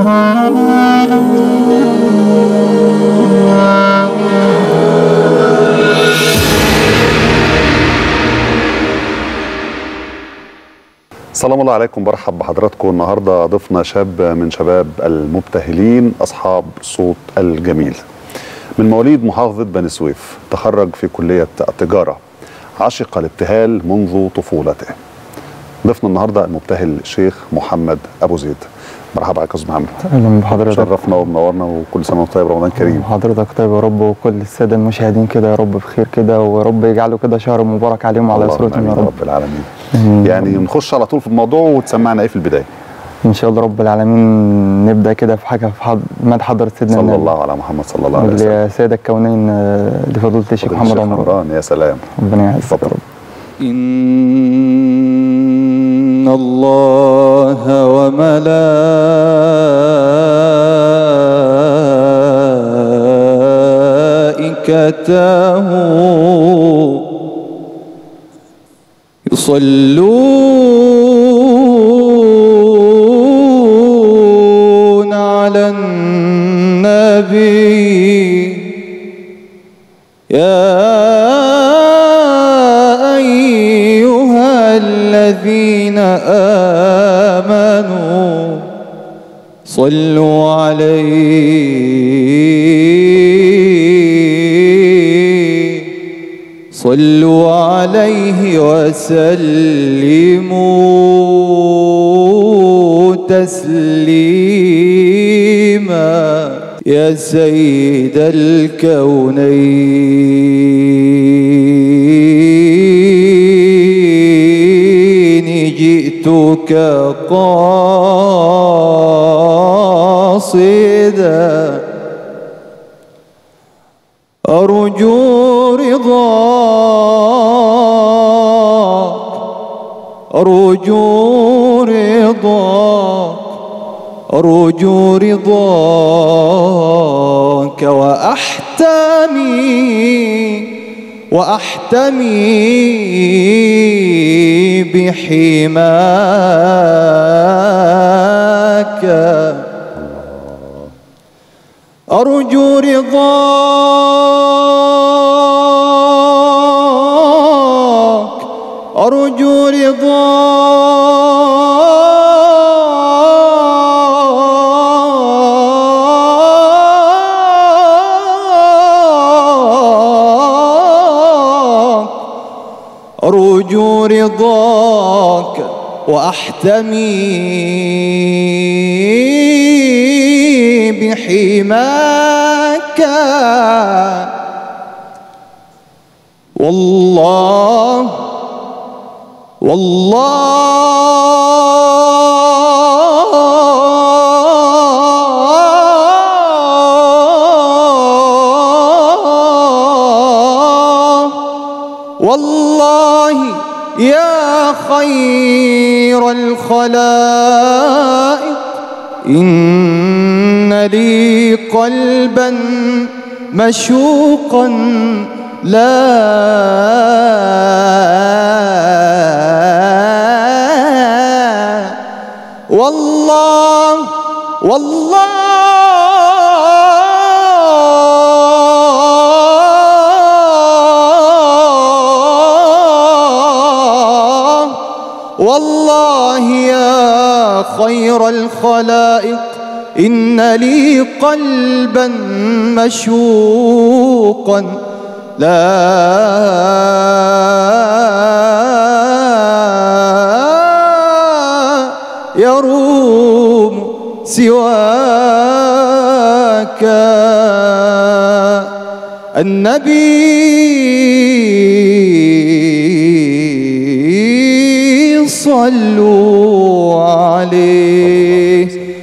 سلام الله عليكم برحب بحضراتكم النهارده ضيفنا شاب من شباب المبتهلين اصحاب صوت الجميل من مواليد محافظه بني سويف تخرج في كليه التجاره عشق الابتهال منذ طفولته ضيفنا النهارده المبتهل الشيخ محمد ابو زيد مرحبا عليك يا استاذ محمد اهلا بحضرتك شرفنا ومنورنا وكل سنه وانت طيب رمضان كريم حضرتك طيب يا رب وكل الساده المشاهدين كده يا رب بخير كده ورب يجعله كده شهر مبارك عليهم وعلى اللهم اسرتهم آمين يا يا رب رب العالمين آمين. يعني نخش على طول في الموضوع وتسمعنا ايه في البدايه ان شاء الله رب العالمين نبدا كده في حاجه في حض... مدح حضره سيدنا صلى النبي. الله على محمد صلى الله عليه وسلم يا سيد الكونين آه، لفضيله الشيخ محمد الشيخ عمر عمران يا سلام ربنا يعزك يا اتفضل. رب إن الله وملائكته يصلون على النبي يا أيها الذين آمنوا صلوا عليه صلوا عليه وسلموا تسليما يا سيد الكونين جئتك قاصدا أرجو رضاك أرجو رضاك أرجو رضاك وأحتمي وأحتمي بحماك أرجو رضاك أرجو رضاك أرجو رضاك وأحتمي بحماك والله والله والله يا خير الخلائق إن لي قلبا مشوقا لا والله والله والله يا خير الخلائق إن لي قلبا مشوقا لا يروم سواك النبي صلوا عليه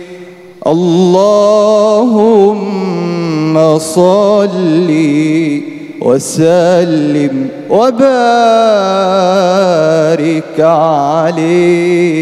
اللهم صل وسلم وبارك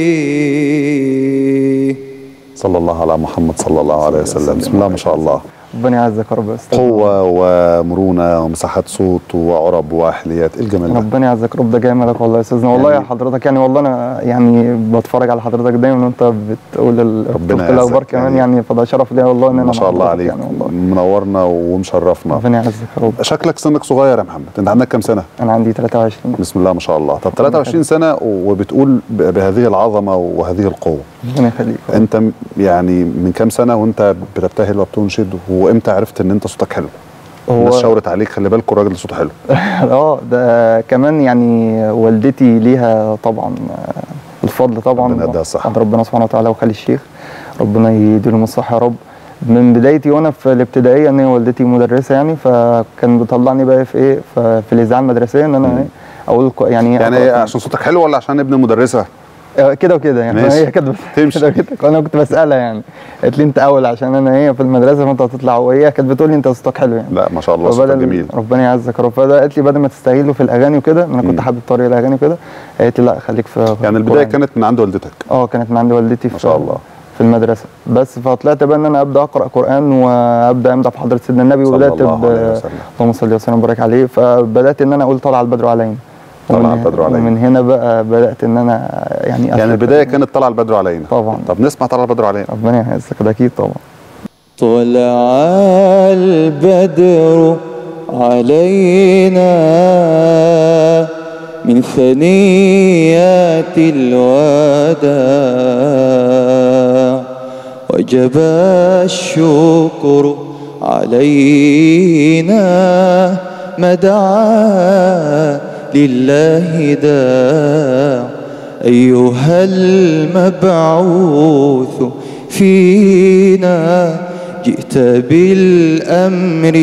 عليه صلى الله على محمد صلى الله عليه وسلم بسم الله ما شاء الله ربنا يعزك يا رب يا استاذ قوه ومرونه ومساحات صوت وعرب واحليات ايه الجمال ده ربنا يعزك يا رب ده جاي مالك والله يا استاذنا والله يعني- يا حضرتك يعني والله انا يعني بتفرج على حضرتك دايما وانت بتقول ال- ربنا بتقول الاخبار يعزك كمان يعني. يعني فده شرف ليا والله ان انا ما شاء مع الله حضرتك عليك يعني والله منورنا ومشرفنا ربنا يعزك يا رب شكلك سنك صغير يا محمد انت عندك كام سنه انا عندي 23 بسم الله ما شاء الله طب 23 سنه وبتقول ب- بهذه العظمه وهذه القوه ربنا يخليك انت م- يعني من كام سنه وانت بتبتهل وبتنشد وامتى عرفت ان انت صوتك حلو هو الناس شاورت عليك خلي بالك الراجل صوته حلو اه ده كمان يعني والدتي ليها طبعا آه، الفضل طبعا ربنا يديها الصحة. عند ربنا سبحانه وتعالى وخالي الشيخ ربنا يديلهم الصحه يا رب من بدايتي وانا في الابتدائيه ان هي والدتي مدرسه يعني فكان بيطلعني بقى في ايه ف- في الاذاعه المدرسيه ان انا ايه اقول ك- يعني يعني أقرأ ايه كلام. عشان صوتك حلو ولا عشان ابن مدرسه آه، كده وكده يعني ماشي. هي كانت بت- تمشي. كده وكده انا كنت بسالها يعني قالت لي انت اول عشان انا ايه في المدرسه فانت هتطلع وهي كانت بتقول لي انت صوتك حلو يعني لا ما شاء الله صوتك فبدل جميل ربنا يعزك يا رب فده قالت لي بدل ما تستغله في الاغاني وكده انا مم. كنت حابب طريق الاغاني وكده قالت لي لا خليك في يعني البدايه القرآن. كانت من عند والدتك اه كانت من عند والدتي في ما شاء الله. في المدرسه بس فطلعت بقى ان انا ابدا اقرا قران وابدا امدح في حضره سيدنا النبي صلى وبدات الله ب- عليه وسلم. اللهم صل وسلم وبارك عليه فبدات ان انا اقول طلع البدر علينا طلع ومن- البدر علينا. ومن هنا بقى بدات ان انا يعني يعني أثق- البدايه كانت طلع البدر علينا طبعا. طب نسمع طلع البدر علينا ربنا يعزك ده اكيد طبعا طلع البدر علينا من ثنيات الوداع وجب الشكر علينا ما دعا لله داع أيها المبعوث فينا جئت بالأمر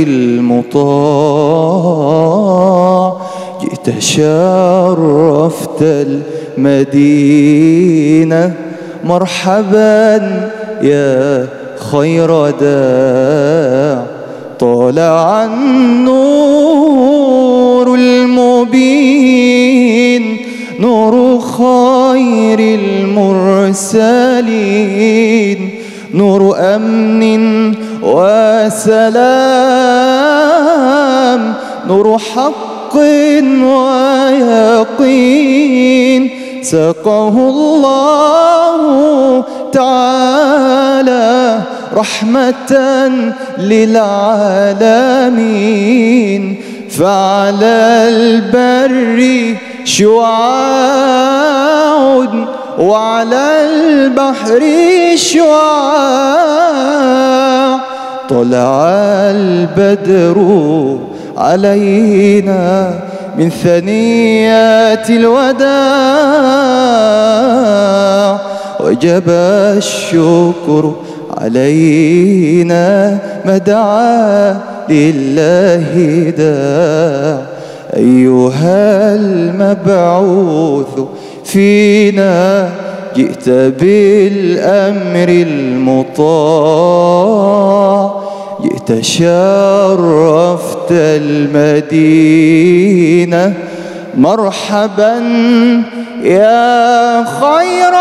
المطاع جئت شرفت المدينة مرحبا يا خير داع طلع النور المبين نور خير المرسلين نور امن وسلام نور حق ويقين سقه الله تعالى رحمة للعالمين فعلى البر شعاع وعلى البحر شعاع طلع البدر علينا من ثنيات الوداع وجب الشكر علينا ما دعا لله داع أيها المبعوث فينا جئت بالأمر المطاع جئت شرفت المدينة مرحبا يا خير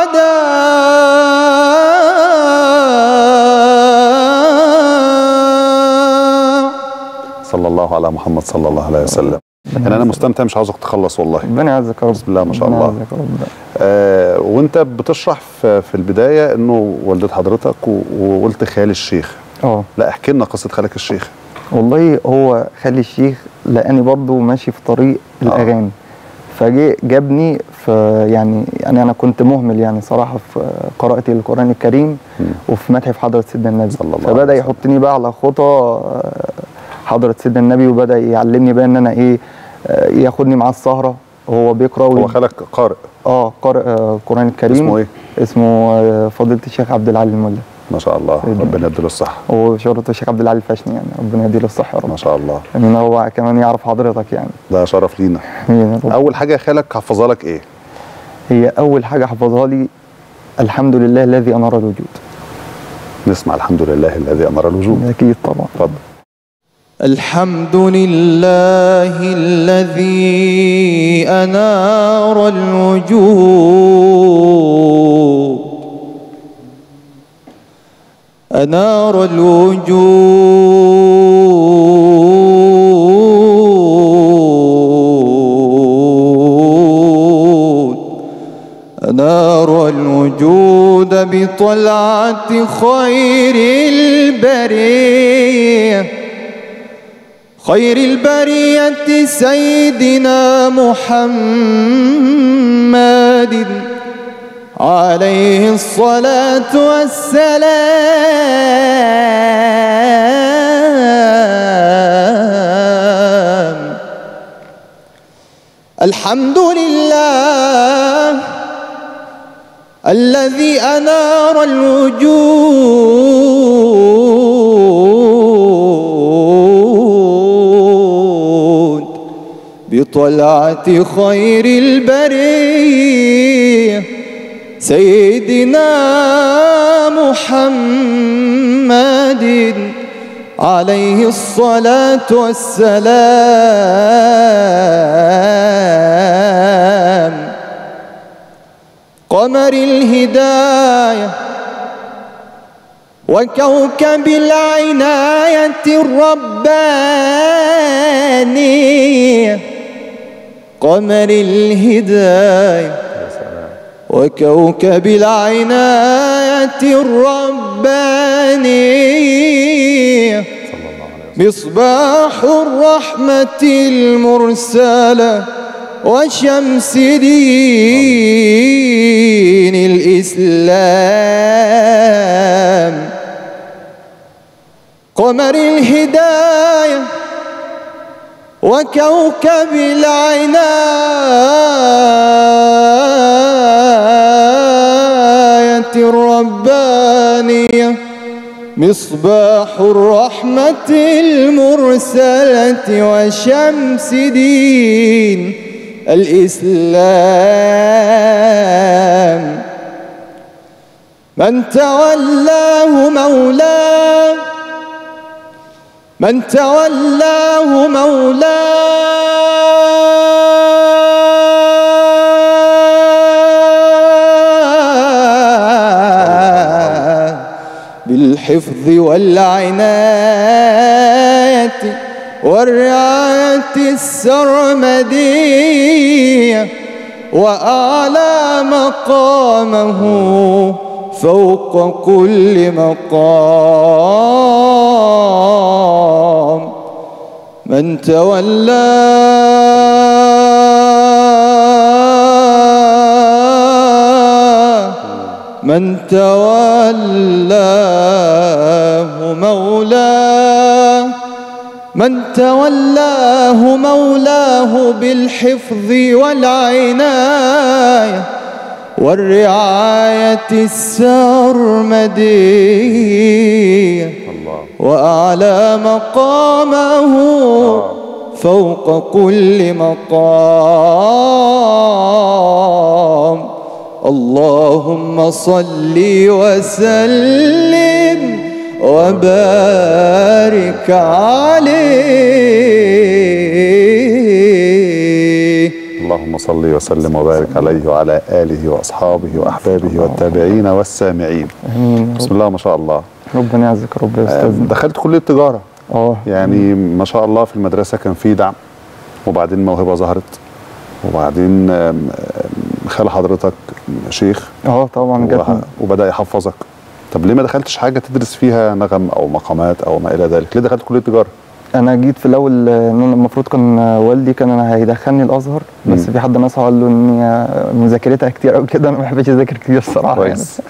داع صلى الله على محمد صلى الله عليه وسلم يعني انا مستمتع مش عاوزك تخلص والله ربنا يعزك يا رب بسم الله ما شاء ربنا الله. يعزك يا رب آه وانت بتشرح في, في البدايه انه والده حضرتك و- وقلت خال الشيخ اه لا احكي لنا قصه خالك الشيخ والله هو خالي الشيخ لقاني برضو ماشي في طريق آه. الاغاني فجه جابني في يعني يعني انا كنت مهمل يعني صراحه في قراءتي للقران الكريم مم. وفي مدح في حضره سيدنا النبي صلى الله فبدا عليه وسلم. يحطني بقى على خطى آه، حضره سيدنا النبي وبدا يعلمني بقى ان انا ايه آه، ياخدني معاه السهره وهو بيقرا هو وي- خالك قارئ اه قارئ آه، القران الكريم اسمه ايه اسمه آه، فضيله الشيخ عبد العلي الملا ما شاء الله سيدنا. ربنا يديله الصحه وشهرته الشيخ عبد العلي الفاشني يعني ربنا يديله الصحه يا رب ما شاء الله ان هو كمان يعرف حضرتك يعني ده شرف لينا يا رب. اول حاجه خالك حفظها لك ايه هي اول حاجه حفظها لي الحمد لله الذي انار الوجود نسمع الحمد لله الذي امر الوجود اكيد طبعا اتفضل الحمد لله الذي أنار الوجود أنار الوجود أنار الوجود بطلعة خير البرية خير البرية سيدنا محمد عليه الصلاة والسلام الحمد لله الذي أنار الوجود بطلعة خير البريه سيدنا محمد عليه الصلاة والسلام قمر الهداية وكوكب العناية الربانية قمر الهدايه وكوكب العناية الربانية مصباح الرحمة المرسلة وشمس دين الإسلام قمر الهداية وكوكب العناية الربانية مصباح الرحمة المرسلة وشمس دين الإسلام من تولاه مولاه من تولاه مولاه بالحفظ والعناية والرعاية السرمدية وأعلى مقامه فوق كل مقام من تولى من تولاه مولاه من تولاه مولاه بالحفظ والعناية والرعاية السرمدية الله وأعلى مقامه فوق كل مقام اللهم صل وسلم وبارك عليه اللهم صل وسلم وبارك عليه وعلى اله واصحابه واحبابه والتابعين والسامعين امين يا بسم رب الله ما شاء الله ربنا يعزك يا رب يا آه، استاذنا دخلت كليه تجاره اه يعني ما شاء الله في المدرسه كان في دعم وبعدين موهبه ظهرت وبعدين آم، آم، خال حضرتك شيخ اه طبعا جت وه- وبدا يحفظك طب ليه ما دخلتش حاجه تدرس فيها نغم او مقامات او ما الى ذلك ليه دخلت كليه تجاره انا جيت في الاول آه، ان انا المفروض كان آه، والدي كان أنا هيدخلني الازهر بس مم. في حد نصحه قال له ان هي مذاكرتها كتير قوي كده انا ما بحبش اذاكر كتير الصراحه يعني كويس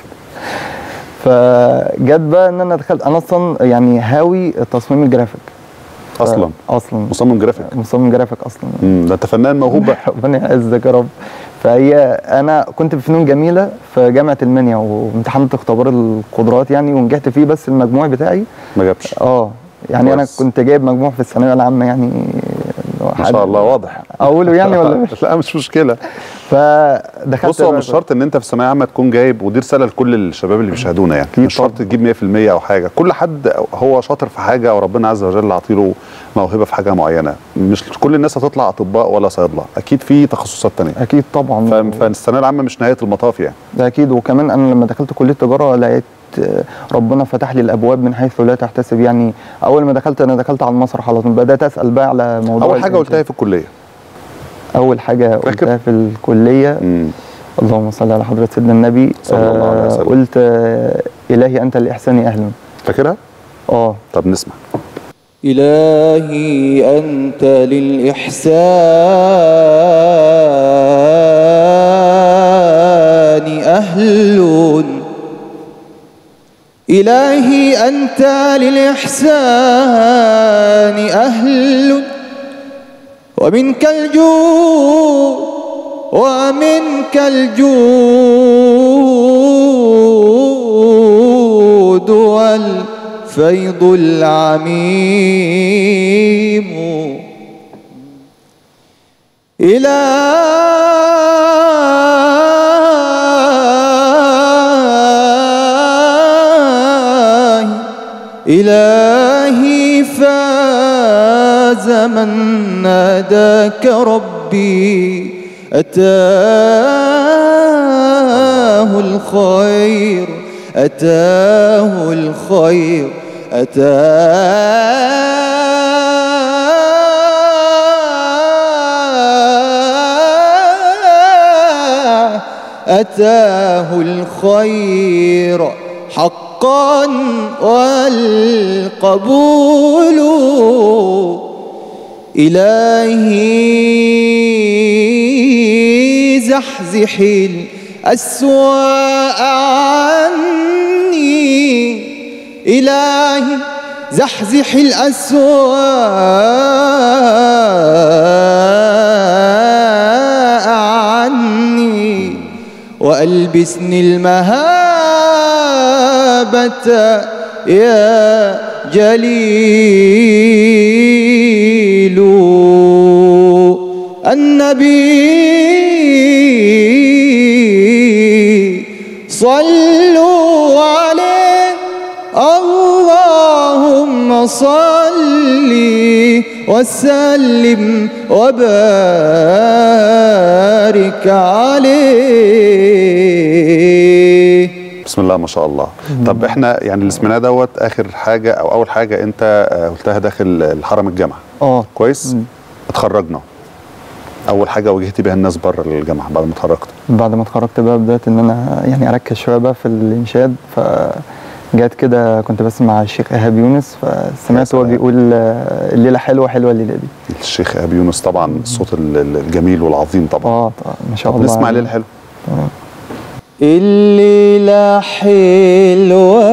فجت بقى ان انا دخلت انا اصلا يعني هاوي تصميم الجرافيك ف- اصلا اصلا مصمم جرافيك مصمم جرافيك اصلا امم ده انت فنان موهوب بقى ربنا يعزك يا رب فهي انا كنت في فنون جميله في جامعه المنيا وامتحنت اختبار القدرات يعني ونجحت فيه بس المجموع بتاعي ما جابش اه يعني انا كويس. كنت جايب مجموع في الثانويه العامه يعني ما شاء الله واضح اقوله يعني ولا مش لا مش مشكله فدخلت بص هو بقى- مش شرط ان انت في الثانويه عامه تكون جايب ودي رساله لكل الشباب اللي بيشاهدونا يعني أكيد مش شرط طبعاً. تجيب 100% او حاجه كل حد هو شاطر في حاجه او ربنا عز وجل عطيله موهبه في حاجه معينه مش كل الناس هتطلع اطباء ولا صيادله اكيد في تخصصات تانية اكيد طبعا ف- فالثانويه العامه مش نهايه المطاف يعني ده اكيد وكمان انا لما دخلت كليه تجاره لقيت آه، ربنا فتح لي الابواب من حيث لا تحتسب يعني اول ما دخلت انا دخلت على المسرح على طول بدات اسال بقى على موضوع اول حاجه الإنتاج. قلتها في الكليه اول حاجه فاكر؟ قلتها في الكليه مم. اللهم صل على حضره سيدنا النبي صلى الله عليه آه، وسلم. قلت آه، الهي انت الاحسان اهلا فاكرها اه طب نسمع إلهي أنت للإحسان أهل إلهي أنت للإحسان أهل ومنك الجود ومنك الجود والفيض العميم إلهي إلهي فاز من ناداك ربي أتاه الخير أتاه الخير أتاه أتاه الخير حقا والقبول إلهي زحزح الأسواء عني إلهي زحزح الأسواء عني وألبسني المهابة يا جليل النبي صلوا عليه اللهم صل وسلم وبارك عليه بسم الله ما شاء الله طب احنا يعني اللي سمعناه دوت اخر حاجه او اول حاجه انت آه، قلتها داخل الحرم الجامعه اه كويس اتخرجنا اول حاجه واجهت بيها الناس بره الجامعه بعد ما اتخرجت بعد ما اتخرجت بقى بدات ان انا يعني اركز شويه بقى في الانشاد ف جات كده كنت بسمع الشيخ ايهاب يونس فسمعت هو سلام. بيقول آه، الليله حلوه حلوه الليله دي الشيخ ابي يونس طبعا الصوت ال- ال- الجميل والعظيم طبعا اه طبعا ما شاء طب الله نسمع عليه. ليل حلو الليلة حلوة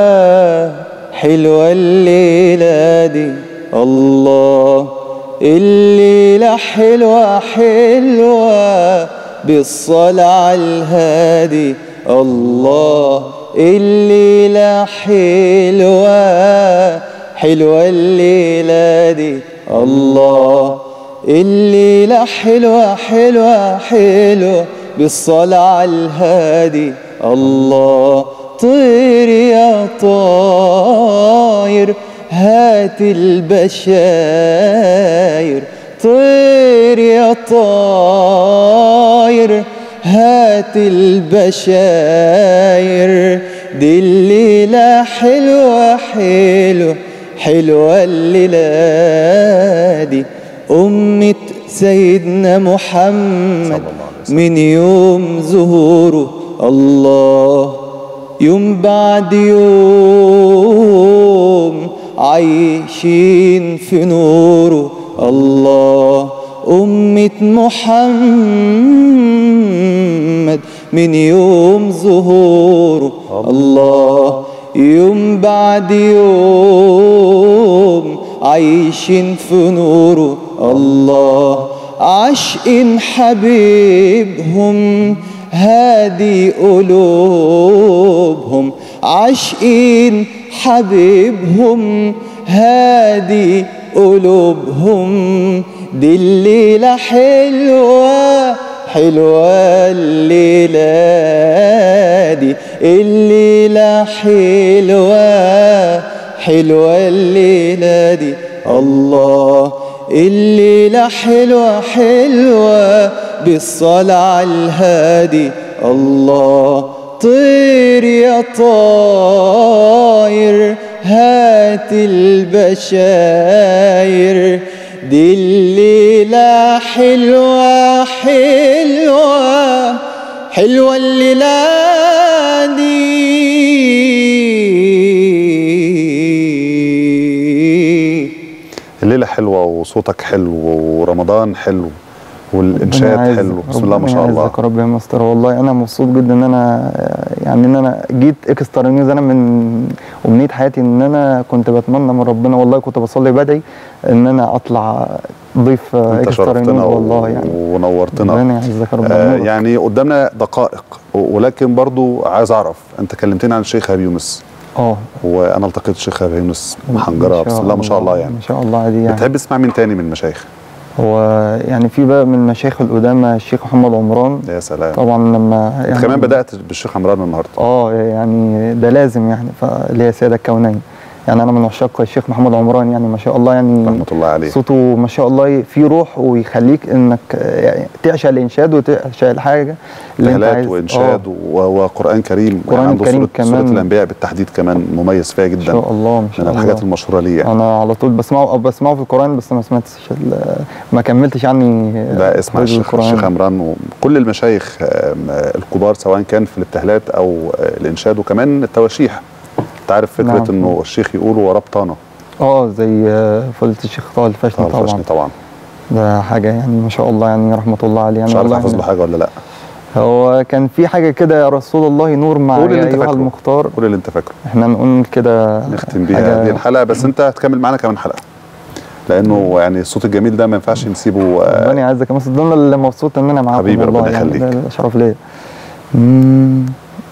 حلوة الليلة دي الله الليلة حلوة حلوة بالصلاة على الهادي الله الليلة حلوة حلوة الليلة دي الله الليلة حلوة حلوة حلوة بالصلاة على الهادي الله طير يا طاير هات البشاير طير يا طاير هات البشاير دي الليلة حلوة حلوة حلوة الليلة دي أمة سيدنا محمد من يوم ظهوره الله يوم بعد يوم عايشين في نوره الله أمة محمد من يوم ظهوره الله يوم بعد يوم عايشين في نوره الله عاشقين حبيبهم هادي قلوبهم عاشقين حبيبهم هادي قلوبهم دي الليلة حلوة حلوة الليلة دي الليلة حلوة حلوة الليلة دي الله الليلة حلوة حلوة بالصلاة على الهادي الله طير يا طاير هات البشاير دي الليلة حلوة حلوة حلوة الليلة دي الليله حلوه وصوتك حلو ورمضان حلو ربنا والانشاد يعزك- حلو بسم الله ما ربنا شاء الله يعزك يا رب يا مستر والله انا مبسوط جدا ان انا يعني ان انا جيت اكسترا نيوز انا من امنيه حياتي ان انا كنت بتمنى من ربنا والله كنت بصلي بدعي ان انا اطلع ضيف انت اكسترا نيوز شرفتنا والله يعني ونورتنا ربنا يعزك يا رب آه ينورك. يعني قدامنا دقائق و- ولكن برضو عايز اعرف انت كلمتني عن الشيخ ابي يونس اه وانا التقيت الشيخ ابي يونس ما محنجره شاء بسم الله ما شاء الله يعني ما شاء الله عادي يعني بتحب تسمع مين تاني من المشايخ هو يعني في بقى من المشايخ القدامى الشيخ محمد عمران يا سلام طبعا لما انت يعني كمان بدات بالشيخ عمران النهارده اه يعني ده لازم يعني فاللي هي سيادة الكونين يعني انا من عشاق الشيخ محمد عمران يعني ما شاء الله يعني رحمه الله عليه صوته ما شاء الله فيه روح ويخليك انك يعني تعشق الانشاد وتعشق الحاجه اللي انت تهلات عايز وانشاد و- وقران كريم قرآن عنده كريم سوره سوره كمان. الانبياء بالتحديد كمان مميز فيها ما جدا شاء الله ما من شاء الله الحاجات المشهوره ليه يعني انا على طول بسمعه او بسمعه في القران بس ما سمعتش ال- ما كملتش عني لا اسمع حفظ الشيخ الشيخ عمران وكل المشايخ آم، آه، الكبار سواء كان في الابتهالات او آه، الانشاد وكمان التواشيح انت عارف فكره نعم. انه الشيخ يقول وربطانه اه زي آه، فضيله الشيخ طه الفاشني طبعا طبعا طبعا ده حاجه يعني ما شاء الله يعني رحمه الله عليه يعني مش عارف والله حافظ له حاجه ولا لا هو كان في حاجه كده يا رسول الله نور مع قول اللي انت ايها فاكره. المختار قول اللي انت فاكره احنا نقول كده نختم بيها حاجة- هذه الحلقه بس انت هتكمل معانا كمان حلقه لانه يعني الصوت الجميل ده ما ينفعش نسيبه آه، ربنا يعزك يا مصر ده انا اللي مبسوط ان انا معاكم حبيبي، والله ربنا يعني يخليك. ده ده شرف ليا مم.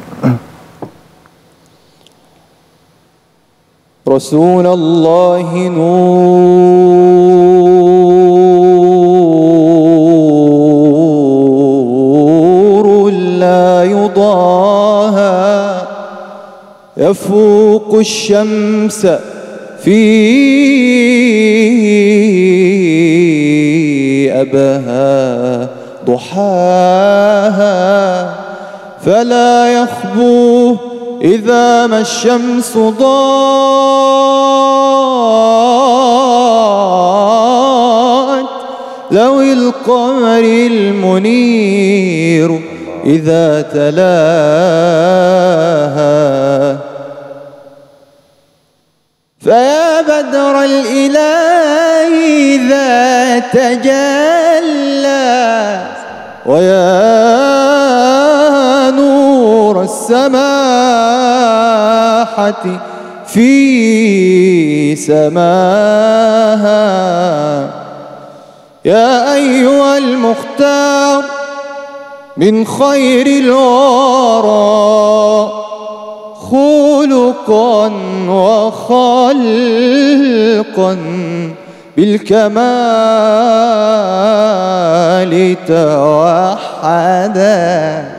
رسول الله نور لا يضاهى يفوق الشمس في أبها ضحاها فلا يخبو إذا ما الشمس ضاءت لو القمر المنير إذا تلاها فيا بدر الإله إذا تجلى ويا نور السماحة في سماها يا أيها المختار من خير الورى خلقا وخلقا بالكمال توحدا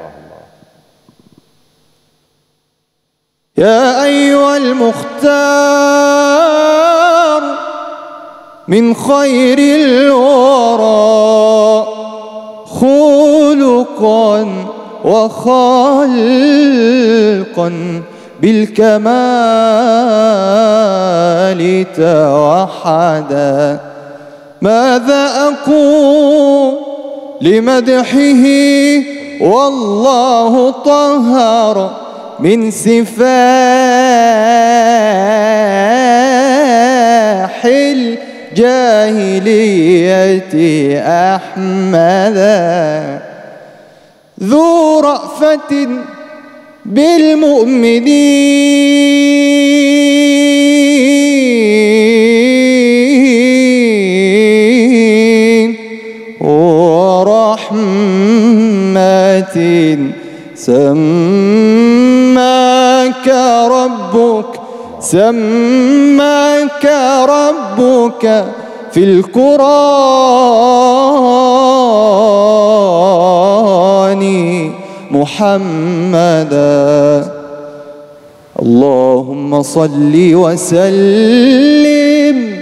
يا أيها المختار من خير الورى خلقا وخلقا بالكمال توحدا ماذا أقول لمدحه والله طهر من سفاح الجاهلية أحمدا ذو رأفة بالمؤمنين ورحمة سماك ربك سماك ربك في القرآن محمدا اللهم صل وسلم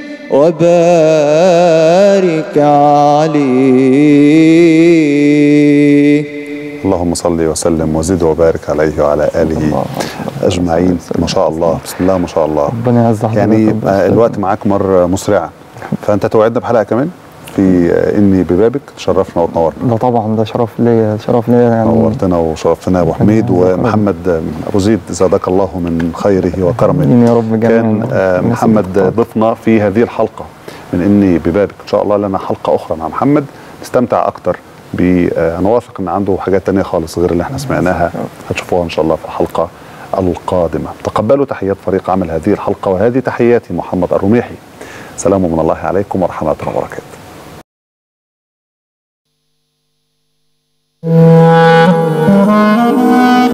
وبارك عليه اللهم صل وسلم وزد وبارك عليه وعلى اله اجمعين ما شاء الله بسم الله ما شاء الله ربنا يعز حضرتك يعني ربنا آه، يستر. الوقت معاك مر مسرعا فانت توعدنا بحلقه كمان في آه، اني ببابك تشرفنا وتنورنا ده طبعا ده شرف ليا شرف ليا يعني نورتنا وشرفتنا يا ابو حميد ومحمد ابو زيد زادك الله من خيره وكرمه آمين يا رب جميعا كان آه، ربنا محمد يسلمك. ضيفنا في هذه الحلقه من اني ببابك ان شاء الله لنا حلقه اخرى مع محمد نستمتع اكتر ب آه، انا واثق ان عنده حاجات تانية خالص غير اللي احنا سمعناها هتشوفوها ان شاء الله في الحلقه القادمه تقبلوا تحيات فريق عمل هذه الحلقه وهذه تحياتي محمد الرميحي سلام من الله عليكم ورحمه الله وبركاته